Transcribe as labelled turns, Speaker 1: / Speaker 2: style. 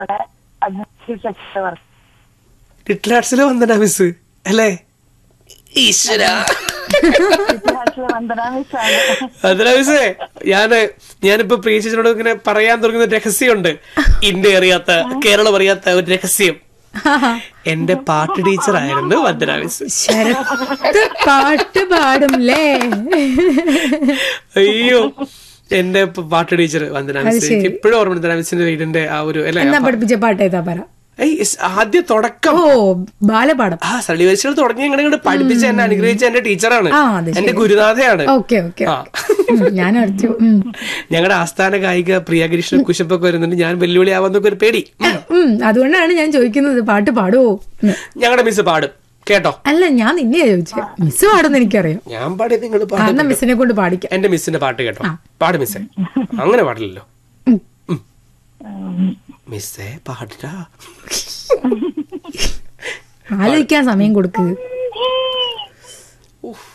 Speaker 1: അവിടെ administration work
Speaker 2: little ആർട്സിലെ Vandana miss അല്ലേ ഈശ്വര
Speaker 1: ഇത്തിഹാസിലെ വന്ദന മിസ്സാണ്
Speaker 2: വന്ദന മിസ്സേ ഞാന് ഞാനിപ്പോ പ്രിയ ചേച്ചിയോട് ഇങ്ങനെ പറയാൻ തുടങ്ങുന്ന ഒരു രഹസ്യമുണ്ട് ഇന്ത്യ അറിയാത്ത കേരളം അറിയാത്ത ഒരു രഹസ്യം എന്റെ പാട്ട് ടീച്ചർ ആയിരുന്നു വന്ദന മിസ്
Speaker 3: ശരത്ത് പാട്ട് പാടുംല്ലേ
Speaker 2: അയ്യോ എന്റെ പ- പാട്ട് ടീച്ചർ വന്ദന മിസ്
Speaker 3: ശരി.
Speaker 2: എനിക്ക് ഇപ്പോഴും ഓർമ്മ വന്ദന മിസ്സിന്റെ വീടിന്റെ ആ ഒരു അല്ലെ
Speaker 3: എന്നാ പഠിപ്പിച്ച പാട്ട് ഏതാ പറ
Speaker 2: ഏയ് ഇസ് ആദ്യ തുടക്കം
Speaker 3: ഓ ബാലപാഠം
Speaker 2: ആ സള്ളിവരിശികൾ തുടങ്ങി ഇങ്ങനെ ഇങ്ങോട്ട് പഠിപ്പിച്ച എന്നെ അനുഗ്രഹിച്ച എന്റെ ടീച്ചറാണ്
Speaker 3: ആ, അത് ശരി.
Speaker 2: എന്റെ ഗുരുനാഥയാണ്
Speaker 3: ഓക്കെ ഓക്കെ
Speaker 2: ആ.
Speaker 3: ഞാൻ അടിച്ചു ഉം.
Speaker 2: ഞങ്ങളുടെ ആസ്ഥാന ഗായിക പ്രിയ ഗിരീഷ് കുശപ്പൊക്കെ വരുന്നുണ്ട് ഞാൻ വെല്ലുവിളി ആവാന്നൊക്കെ ഒരു പേടി ഉം.
Speaker 3: ഉം, അതുകൊണ്ടാണ് ഞാൻ ചോദിക്കുന്നത് പാട്ട് പാടുവോ എന്ന്.
Speaker 2: ഞങ്ങളുടെ മിസ് പാടും കേട്ടോ
Speaker 3: അല്ല ഞാൻ നിന്നെയാ ചോദിച്ചത് മിസ് പാടുന്ന എനിക്കറിയാം
Speaker 2: ഞാൻ പാടി നിങ്ങൾ
Speaker 3: ആ,
Speaker 2: പാടും
Speaker 3: എന്നാ മിസ്സിനെ കൊണ്ട് പാടിക്കാം
Speaker 2: എന്റെ മിസ്സിന്റെ പാട്ട് കേട്ടോ പാട് മിസ്സേ അങ്ങനെ പാടില്ലല്ലോ
Speaker 3: ഉം.
Speaker 2: മിസ്സേ പാടിട്ടാ
Speaker 3: ആലോചിക്കാൻ സമയം കൊടുക്ക്